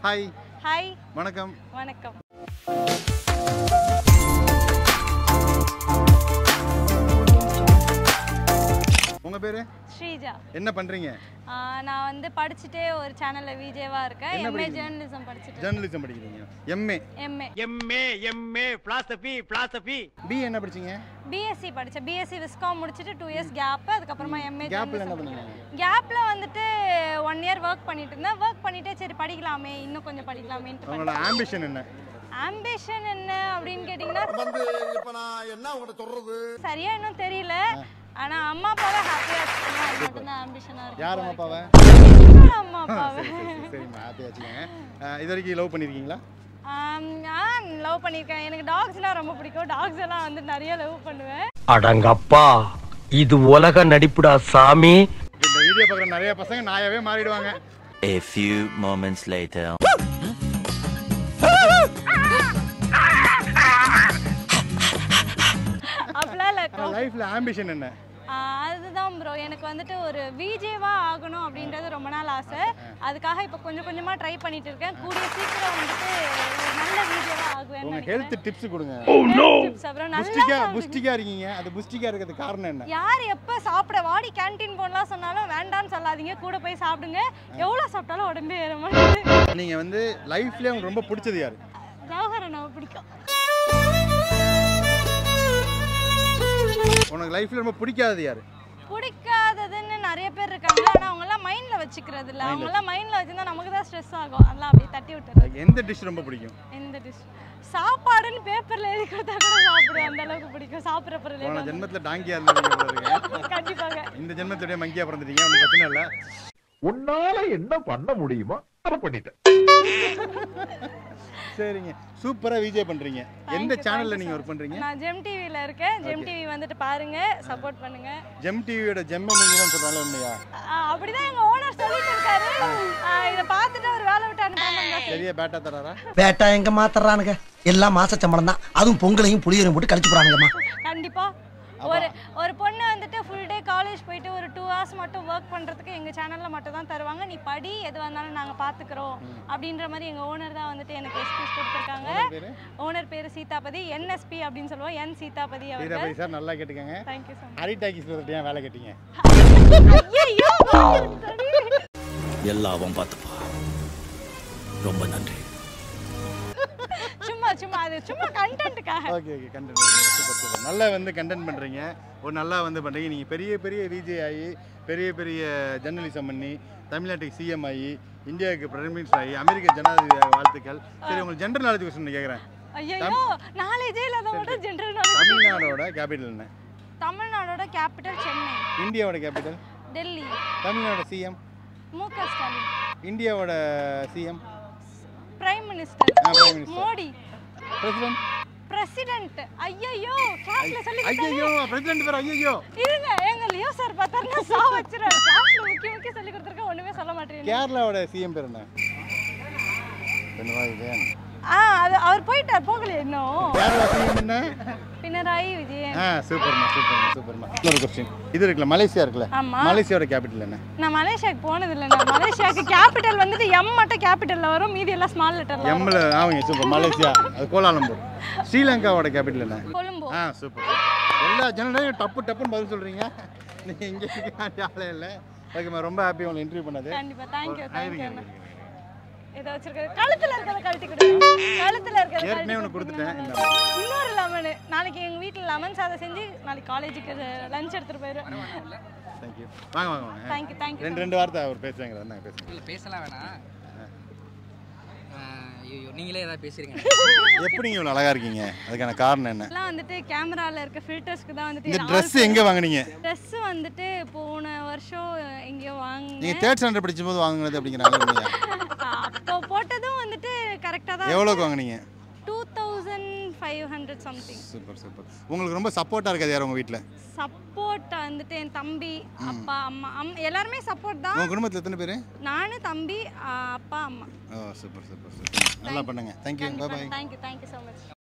Hi hi வணக்கம் வணக்கம் உங்க பேரு ஸ்ரீஜா என்ன பண்றீங்க ஆ, நான் வந்து படிச்சுட்டே ஒரு சேனல்ல விஜேவா இருக்கேன் என்ன எம்ஏ படிக்கிறீங்க? ஜேர்னலிசம் படிச்சுட்டு ஜேர்னலிசம் படிக்கிறீங்க MA MA MA MA philosophy philosophy B என்ன படிச்சீங்க பிஎஸ்சி படிச்சேன் பிஎஸ்சி விஸ்காம் முடிச்சுட்டு டூ இயர்ஸ் கேப் அதுக்கப்புறமா எம்ஏ கேப்ல என்ன பண்ணீங்க கேப்ல வந்துட்டு ஒன் இயர் ஒர்க் பண்ணிட்டு இருந்தேன் ஒர்க் பண்ணிட்டே சரி படிக்கலாமே இன்னும் கொஞ்சம் படிக்கலாமேன்ட்டு உங்களோட ஆம்பிஷன் என்ன ஆம்பிஷன் என்ன அப்படின்னு கேட்டிங்கன்னா வந்து இப்ப நான் என்ன உங்கள்ட்ட சொல்றது சரியா இன்னும் தெரியல ஆனா அம்மா அப்பாவை ஹாப்பியா வச்சுக்கணும் அது மட்டும்தான் ஆம்பிஷனா இருக்கு யார் அம்மா அப்பாவை அம்மா அப்பாவை சரி, சரி, சரிம்மா ஹாப்பியாக வச்சுக்கோங்க அஹ், இது வரைக்கும் லவ் பண்ணியிருக்கீங்களா லவ் பண்ணியிருக்கேன் எனக்கு டாக்ஸ்னால் ரொம்ப பிடிக்கும் டாக்ஸ் எல்லாம் வந்து நிறைய லவ் பண்ணுவேன் அடங்கப்பா இது உலக நடிப்புடா சாமி இந்த வீடியோ பார்க்குற நிறைய பசங்க நாயாவே மாறிடுவாங்க A few moments later. அப்படிலாம் இல்லை லைஃப்ல ஆம்பிஷன் என்ன அதுதான் ப்ரோ எனக்கு வந்துட்டு ஒரு விஜேவா ஆகணும் அப்படின்றது ரொம்ப நாள் ஆசை அதுக்காக இப்போ கொஞ்சம் கொஞ்சமாக ட்ரை பண்ணிட்டு இருக்கேன் கூடிய சீக்கிரம் வந்துட்டு ஒரு நல்ல விஜேவா ஆகுவேன் உங்க ஹெல்த் டிப்ஸ் கொடுங்க அப்புறம் நல்லா புஸ்டிக்கா சாப்பிடுங்க. புஸ்டிக்கா இருக்கீங்க அது புஸ்டிக்கா இருக்கிறதுக்கு காரணம் என்ன யார் எப்போ சாப்பிட வாடி கேண்டீன் போகலாம் சொன்னாலும் வேண்டாம்னு சொல்லாதீங்க கூட போய் சாப்பிடுங்க எவ்வளோ சாப்பிட்டாலும் உடம்பே ஏற மாட்டேங்குது நீங்க வந்து லைஃப்லயே உங்களுக்கு ரொம்ப பிடிச்சது யாரு ஜவஹர் அண்ணாவை பிடிக்கும் உனக்கு லைஃப்ல ரொம்ப பிடிக்காதது யாரு பிடிக்காததுன்னு நிறைய பேர் இருக்காங்க ஆனால் அவங்கெல்லாம் மைண்டில் வச்சுக்கிறது இல்லை அவங்கெல்லாம் மைண்டில் வச்சுருந்தா நமக்கு தான் ஸ்ட்ரெஸ் ஆகும் அதெல்லாம் அப்படியே தட்டி விட்டுறது எந்த டிஷ் ரொம்ப பிடிக்கும் எந்த டிஷ் சாப்பாடுன்னு பேப்பரில் எழுதி கொடுத்தா கூட சாப்பிடுவேன் அந்த அளவுக்கு பிடிக்கும் சாப்பிட்ற போன பொருள் ஜென்மத்துல டாங்கியா இருந்தீங்க போல இருக்கு. கண்டிப்பாக இந்த ஜென்மத்துடைய மங்கியா பிறந்துட்டீங்க ஒன்றும் பிரச்சனை இல்லை உன்னால என்ன பண்ண முடியுமோ அதை பண்ணிட்டேன் சரிங்க சூப்பரா விஜய் பண்றீங்க எந்த you, சேனல்ல thank you நீங்க so ஒர்க் பண்றீங்க நான் ஜெம் டிவியில் இருக்கேன் ஜெம் டிவி வந்துட்டு பாருங்க சப்போர்ட் பண்ணுங்க ஜெம் டிவியோட ஜெம்மை நீங்க தான் சொல்றாங்க உண்மையா ஆ, அப்படிதான் எங்க ஓனர் சொல்லிட்டு இருக்காரு ஆ, இதை பார்த்துட்டு அவர் வேலை விட்டு அனுப்பாம சரியா பேட்டா தராரா பேட்டா எங்க மாத்துறானுங்க எல்லாம் மாச சம்பளம் தான் அதுவும் பொங்கலையும் புளியரையும் போட்டு கழிச்சு போறானுங்கம்மா கண்டிப்பா ஒரு ஒரு பொண்ணு வந்துட்டு ஃபுல் டே காலேஜ் போயிட்டு ஒரு டூ ஹவர்ஸ் மட்டும் ஒர்க் பண்றதுக்கு எங்க சேனல்ல மட்டும் தான் தருவாங்க நீ படி எது வந்தாலும் நாங்க பாத்துக்கிறோம் அப்படின்ற மாதிரி எங்க ஓனர் தான் வந்துட்டு எனக்கு எக்ஸ்கியூஸ் கொடுத்துருக்காங்க பேரு ஓனர் பேரு சீதாபதி என்எஸ்பி அப்படின்னு சொல்லுவோம் என் சீதாபதி அவர்கள் சீதாபதி சார் நல்லா கேட்டுக்கங்க தேங்க்யூ ஸோ ஹரி டாக்கிஸ் ஏன் வேலை கேட்டீங்க மச் ஐயோ எல்லாம் அவன் பார்த்துப்பா ரொம்ப நன்றி சும்மா சும்மா அது சும்மா கண்டென்ட்டுக்காக okay okay content super super நல்லா வந்து கண்டென்ட் பண்ணுறீங்க ஒரு நல்லா வந்து பண்ணுறீங்க நீங்கள் பெரிய பெரிய விஜய் ஆகி பெரிய பெரிய ஜெர்னலிசம் பண்ணி தமிழ்நாட்டுக்கு சிஎம் ஆகி இந்தியாவுக்கு பிரைம் மினிஸ்டர் ஆகி அமெரிக்க ஜனாதிபதி ஆக வாழ்த்துக்கள் சரி உங்களுக்கு ஜென்ரல் நாலேஜ் கொஸ்டின் கேட்குறேன் ஐயோ நாலேஜே இல்லாத மட்டும் ஜென்ரல் நாலேஜ் தமிழ்நாடோட கேபிட்டல் என்ன தமிழ்நாடோட கேபிட்டல் சென்னை இந்தியாவோட கேபிட்டல் டெல்லி தமிழ்நாடு சிஎம் மு க ஸ்டாலின் இந்தியாவோட சிஎம் பிரைம் மினிஸ்டர் ஆ prime minister Modi president president ஐயோ கிளாஸ்ல சொல்லி ஐயோ பிரசிடென்ட் பேர் ஐயோ இருங்க எங்க லியோ சார் பார்த்தாருன்னா சா வச்சிருவாரு கிளாஸ்ல முக்கிய முக்கிய சொல்லி கொடுத்துருக்க ஒண்ணுமே சொல்ல மாட்டேங்க கேரளாவோட சிஎம் பேர் என்ன பினராயி விஜயன் ஆ அது அவர் போயிட்டார் போகலையே இன்னும் கேரளா சிஎம் என்ன பினராயி விஜயன் ஆ சூப்பர்மா சூப்பர்மா சூப்பர்மா இன்னொரு கொஸ்டின் இது இருக்குல்ல மலேசியா இருக்குல்ல ஆமா மலேசியாவோட கேபிட்டல் என்ன நான் மலேசியாவுக்கு போனது இல்லை நான் மலேசியாவுக்கு கேபிட்டல் வந்துட்டு எம் மட்டும் கேபிட்டல்ல வரும் மீதி எல்லாம் ஸ்மால் லெட்டர்ல வரும் எம்ல ஆமாங்க சூப்பர் மலேசியா அது கோலாலம்பூர் ஸ்ரீலங்காவோட கேபிட்டல் என்ன கொழும்போ ஆ சூப்பர் எல்லா ஜனலையும் டப்பு டப்புன்னு பதில் சொல்றீங்க நீங்க இங்கே இருக்க ஆளே இல்லை ஓகேம்மா ரொம்ப ஹாப்பி உங்களை இன்டர்வியூ பண்ணது கண்டிப்பா தேங்க்யூ ஆ, இருங்க, தேங்க்யூ இருங்க, இருங்க. இதை வச்சிருக்கிறது கழுத்துல இருக்கிறத கழட்டி கொடுங்க கழுத்துல இருக்கிறத ஏற்கனவே கழட்டி ஒன்று கொடுத்துட்டேன் இந்த கொடுத்தீங்கன்னா இன்னொரு லெமன் நாளைக்கு எங்க வீட்ல லெமன் சாதம் செஞ்சு நாளைக்கு காலேஜுக்கு லஞ்ச் எடுத்துட்டு போயிடுவேன் தேங்க்யூ வாங்க வாங்க வாங்க தேங்க்யூ தேங்க்யூ ரெண்டு ரெண்டு வார்த்தை அவர் பேசுவாங்க என்ன பேசுங்க இல்லை பேசலாம் வேணாம் ஐயோ நீங்களே ஏதாவது பேசுறீங்க எப்படி நீங்க இவ்வளோ அழகா இருக்கீங்க அதுக்கான காரணம் என்ன எல்லாம் வந்துட்டு கேமரால இருக்க ஃபில்டர்ஸ்க்கு தான் வந்துட்டு இந்த ட்ரெஸ் எங்க வாங்குனீங்க ட்ரெஸ் வந்துட்டு போன வருஷம் எங்கேயோ நீங்க வாங்கினேன் தேர்ட் ஸ்டாண்டர்ட் படிக்கும்போது வாங்குனது அப்படிங்கிறாங்க உண்மையா அப்போ போட்டதும் வந்துட்டு கரெக்டாக தான் எவ்வளோக்கு வாங்குனீங்க two thousand five hundred something super super உங்களுக்கு ரொம்ப சப்போர்ட்டாக இருக்காது யார் உங்கள் வீட்டில் சப்போர்ட் வந்துட்டு என் தம்பி அப்பா அம்மா அம் எல்லாருமே சப்போர்ட் தான் உங்கள் குடும்பத்தில் எத்தனை பேர் நானு தம்பி ஆ, அப்பா அம்மா ஓ சூப்பர் சூப்பர் சூப்பர் நல்லா பண்ணுங்க thank you bye bye thank you thank you so much